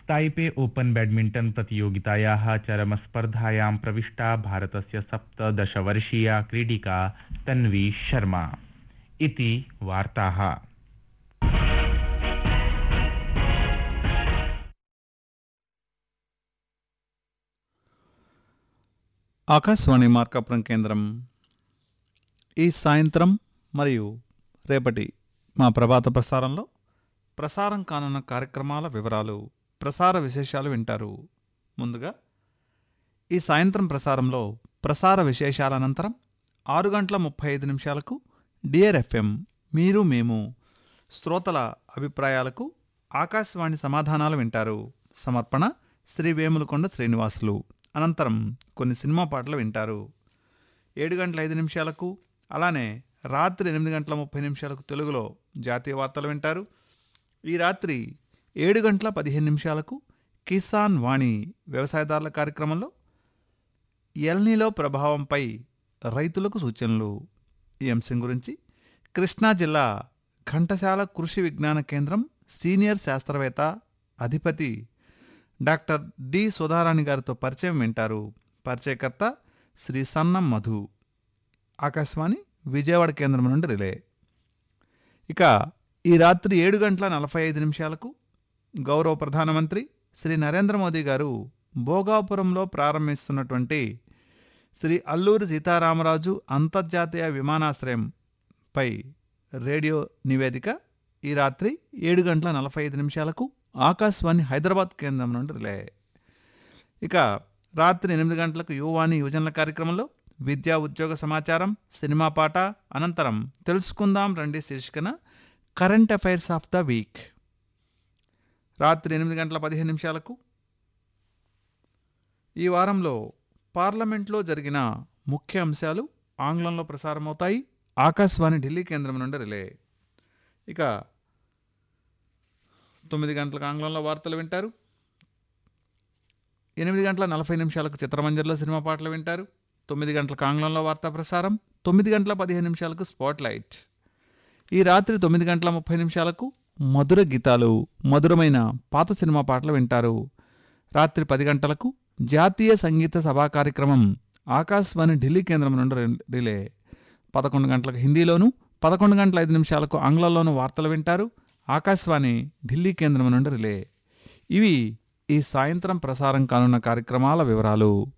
Taipei open badminton प्रतियोगितायाः चरमस्पर्धायां प्रविष्टा भारतस्य सप्तदशवर्षीया क्रीडिका तन्वी शर्मा इति वार्ताः ఆకాశవాణి మార్కాపురం కేంద్రం ఈ సాయంత్రం మరియు రేపటి మా ప్రభాత ప్రసారంలో ప్రసారం కానున్న కార్యక్రమాల వివరాలు ప్రసార విశేషాలు వింటారు ముందుగా ఈ సాయంత్రం ప్రసారంలో ప్రసార విశేషాల అనంతరం ఆరు గంటల ముప్పై ఐదు నిమిషాలకు డియర్ ఎఫ్ఎం మీరు మేము శ్రోతల అభిప్రాయాలకు ఆకాశవాణి సమాధానాలు వింటారు సమర్పణ శ్రీ వేములకొండ శ్రీనివాసులు అనంతరం కొన్ని సినిమా పాటలు వింటారు ఏడు గంటల ఐదు నిమిషాలకు అలానే రాత్రి ఎనిమిది గంటల ముప్పై నిమిషాలకు తెలుగులో జాతీయ వార్తలు వింటారు ఈ రాత్రి ఏడు గంటల పదిహేను నిమిషాలకు కిసాన్ వాణి వ్యవసాయదారుల కార్యక్రమంలో ఎల్నీలో ప్రభావంపై రైతులకు సూచనలు ఈ అంశం గురించి కృష్ణా జిల్లా ఘంటసాల కృషి విజ్ఞాన కేంద్రం సీనియర్ శాస్త్రవేత్త అధిపతి డాక్టర్ డి సుధారాణి గారితో పరిచయం వింటారు పరిచయకర్త శ్రీ సన్నం మధు ఆకాశవాణి విజయవాడ కేంద్రం నుండి రిలే ఇక ఈ రాత్రి ఏడు గంటల నలభై ఐదు నిమిషాలకు గౌరవ ప్రధానమంత్రి శ్రీ నరేంద్ర మోదీ గారు భోగాపురంలో ప్రారంభిస్తున్నటువంటి శ్రీ అల్లూరి సీతారామరాజు అంతర్జాతీయ విమానాశ్రయంపై రేడియో నివేదిక ఈ రాత్రి ఏడు గంటల నలభై ఐదు నిమిషాలకు ఆకాశవాణి హైదరాబాద్ కేంద్రం నుండి రిలే ఇక రాత్రి ఎనిమిది గంటలకు యువవాణి యువజనుల కార్యక్రమంలో విద్యా ఉద్యోగ సమాచారం సినిమా పాట అనంతరం తెలుసుకుందాం రండి శీర్షికన current affairs of the week రాత్రి ఎనిమిది గంటల పదిహేను నిమిషాలకు ఈ వారంలో పార్లమెంట్లో జరిగిన ముఖ్య అంశాలు ఆంగ్లంలో ప్రసారమవుతాయి ఆకాశవాణి ఢిల్లీ కేంద్రం నుండి రిలే ఇక తొమ్మిది గంటలకు ఆంగ్లంలో వార్తలు వింటారు ఎనిమిది గంటల నలభై నిమిషాలకు చిత్రమంజర్లో సినిమా పాటలు వింటారు తొమ్మిది గంటలకు ఆంగ్లంలో వార్తా ప్రసారం తొమ్మిది గంటల పదిహేను నిమిషాలకు స్పాట్ లైట్ ఈ రాత్రి తొమ్మిది గంటల ముప్పై నిమిషాలకు మధుర గీతాలు మధురమైన పాత సినిమా పాటలు వింటారు రాత్రి పది గంటలకు జాతీయ సంగీత సభా కార్యక్రమం ఆకాశవాణి ఢిల్లీ కేంద్రం నుండి రి- రిలే పదకొండు గంటలకు హిందీలోను పదకొండు గంటల ఐదు నిమిషాలకు ఆంగ్లంలోనూ వార్తలు వింటారు ఆకాశవాణి ఢిల్లీ కేంద్రం నుండి రిలే ఇవి ఈ సాయంత్రం ప్రసారం కానున్న కార్యక్రమాల వివరాలు